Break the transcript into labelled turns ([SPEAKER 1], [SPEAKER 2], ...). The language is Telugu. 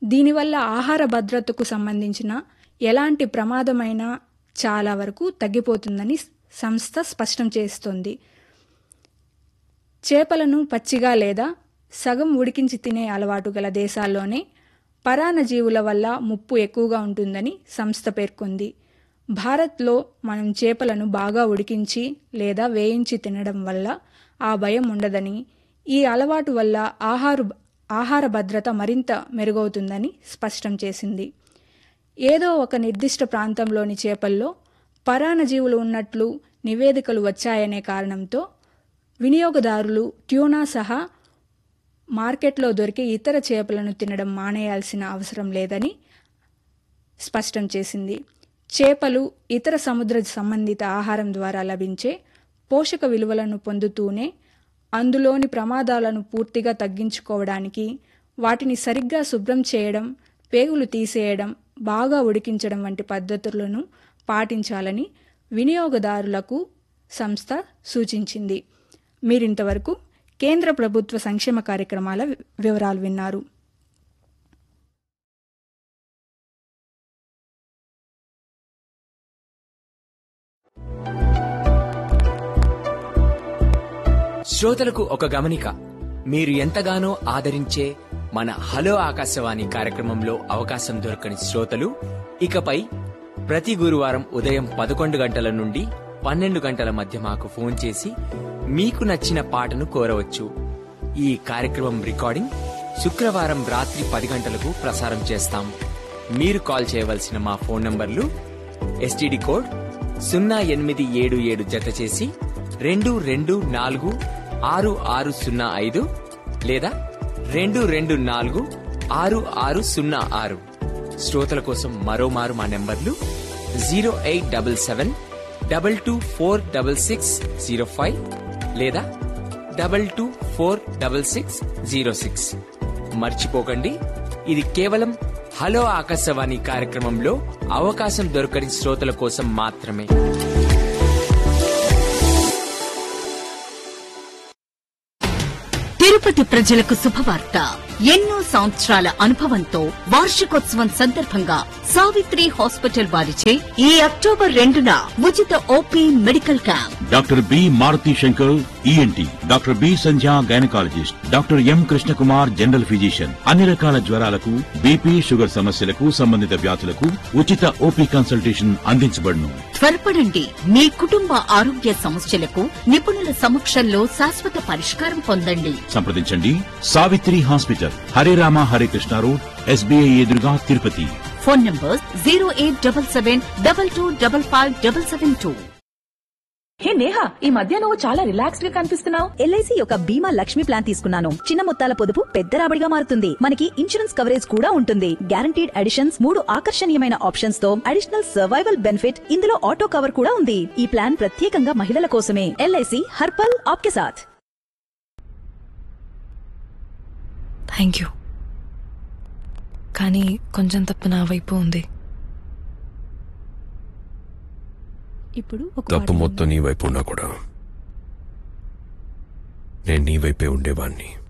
[SPEAKER 1] దీనివల్ల ఆహార భద్రతకు సంబంధించిన ఎలాంటి ప్రమాదమైనా చాలా వరకు తగ్గిపోతుందని సంస్థ స్పష్టం చేస్తోంది చేపలను పచ్చిగా లేదా సగం ఉడికించి తినే అలవాటు గల దేశాల్లోనే పరాన్నజీవుల వల్ల ముప్పు ఎక్కువగా ఉంటుందని సంస్థ పేర్కొంది భారత్లో మనం చేపలను బాగా ఉడికించి లేదా వేయించి తినడం వల్ల ఆ భయం ఉండదని ఈ అలవాటు వల్ల ఆహారు ఆహార భద్రత మరింత మెరుగవుతుందని స్పష్టం చేసింది ఏదో ఒక నిర్దిష్ట ప్రాంతంలోని చేపల్లో పరాన్నజీవులు ఉన్నట్లు నివేదికలు వచ్చాయనే కారణంతో వినియోగదారులు ట్యూనా సహా మార్కెట్లో దొరికే ఇతర చేపలను తినడం మానేయాల్సిన అవసరం లేదని స్పష్టం చేసింది చేపలు ఇతర సముద్ర సంబంధిత ఆహారం ద్వారా లభించే పోషక విలువలను పొందుతూనే అందులోని ప్రమాదాలను పూర్తిగా తగ్గించుకోవడానికి వాటిని సరిగ్గా శుభ్రం చేయడం పేగులు తీసేయడం బాగా ఉడికించడం వంటి పద్ధతులను పాటించాలని వినియోగదారులకు సంస్థ సూచించింది మీరింతవరకు కేంద్ర ప్రభుత్వ సంక్షేమ కార్యక్రమాల వివరాలు విన్నారు
[SPEAKER 2] శ్రోతలకు ఒక గమనిక మీరు ఎంతగానో ఆదరించే మన హలో ఆకాశవాణి కార్యక్రమంలో అవకాశం దొరకని శ్రోతలు ఇకపై ప్రతి గురువారం ఉదయం పదకొండు గంటల నుండి పన్నెండు గంటల మధ్య మాకు ఫోన్ చేసి మీకు నచ్చిన పాటను కోరవచ్చు ఈ కార్యక్రమం రికార్డింగ్ శుక్రవారం రాత్రి పది గంటలకు ప్రసారం చేస్తాం మీరు కాల్ చేయవలసిన మా ఫోన్ నంబర్లు ఎస్టీడీ కోడ్ సున్నా ఎనిమిది ఏడు ఏడు జత చేసి రెండు రెండు నాలుగు ఆరు ఆరు సున్నా ఐదు లేదా రెండు రెండు నాలుగు ఆరు ఆరు సున్నా ఆరు శ్రోతల కోసం మరోమారు మా నెంబర్లు zero eight double seven double two four double six zero five లేదా double two four double six zero six మర్చిపోకండి ఇది కేవలం హలో ఆకాశవాణి కార్యక్రమంలో అవకాశం దొరకని శ్రోతల కోసం మాత్రమే
[SPEAKER 3] తిరుపతి ప్రజలకు శుభవార్త ఎన్నో సంవత్సరాల అనుభవంతో వార్షికోత్సవం సందర్భంగా సావిత్రి హాస్పిటల్ వారిచే ఈ అక్టోబర్ రెండున ఉచిత OP medical camp
[SPEAKER 4] doctor B Maruthi Shankar ENT doctor B Sandhya gynaecologist doctor M Krishnakumar general physician అన్ని రకాల జ్వరాలకు బీపీ షుగర్ సమస్యలకు సంబంధిత వ్యాధులకు ఉచిత ఓపీ కన్సల్టేషన్ అందించబడును
[SPEAKER 3] త్వరపడండి మీ కుటుంబ ఆరోగ్య సమస్యలకు నిపుణుల సమక్షంలో శాశ్వత పరిష్కారం పొందండి
[SPEAKER 4] సంప్రదించండి Savitri hospital Hare Rama Hare Krishna road SBI ఎదురుగా Tirupati
[SPEAKER 3] phone number zero eight double seven double two double five double seven two
[SPEAKER 5] hey Neha ఈ మధ్య నువ్వు చాలా రిలాక్స్డ్ గా కనిపిస్తున్నావు
[SPEAKER 6] ఎల్ఐసి యొక్క బీమా లక్ష్మి ప్లాన్ తీసుకున్నాను చిన్న మొత్తాల పొదుపు పెద్ద రాబడిగా మారుతుంది మనకి ఇన్సూరెన్స్ కవరేజ్ కూడా ఉంటుంది గ్యారంటీడ్ అడిషన్స్ మూడు ఆకర్షణీయమైన ఆప్షన్స్ తో అడిషనల్ సర్వైవల్ బెనిఫిట్ ఇందులో ఆటో కవర్ కూడా ఉంది ఈ ప్లాన్ ప్రత్యేకంగా మహిళల కోసమే ఎల్ఐసి హర్పల్ ఆప్కే సాథ్
[SPEAKER 7] థ్యాంక్ యూ కానీ కొంచెం తప్పు నా వైపు ఉంది
[SPEAKER 1] ఇప్పుడు ఒక
[SPEAKER 8] తప్పు
[SPEAKER 1] పాట
[SPEAKER 8] మొత్తం నీ వైపు ఉన్నా కూడా నేను నీ వైపే ఉండేవాణ్ణి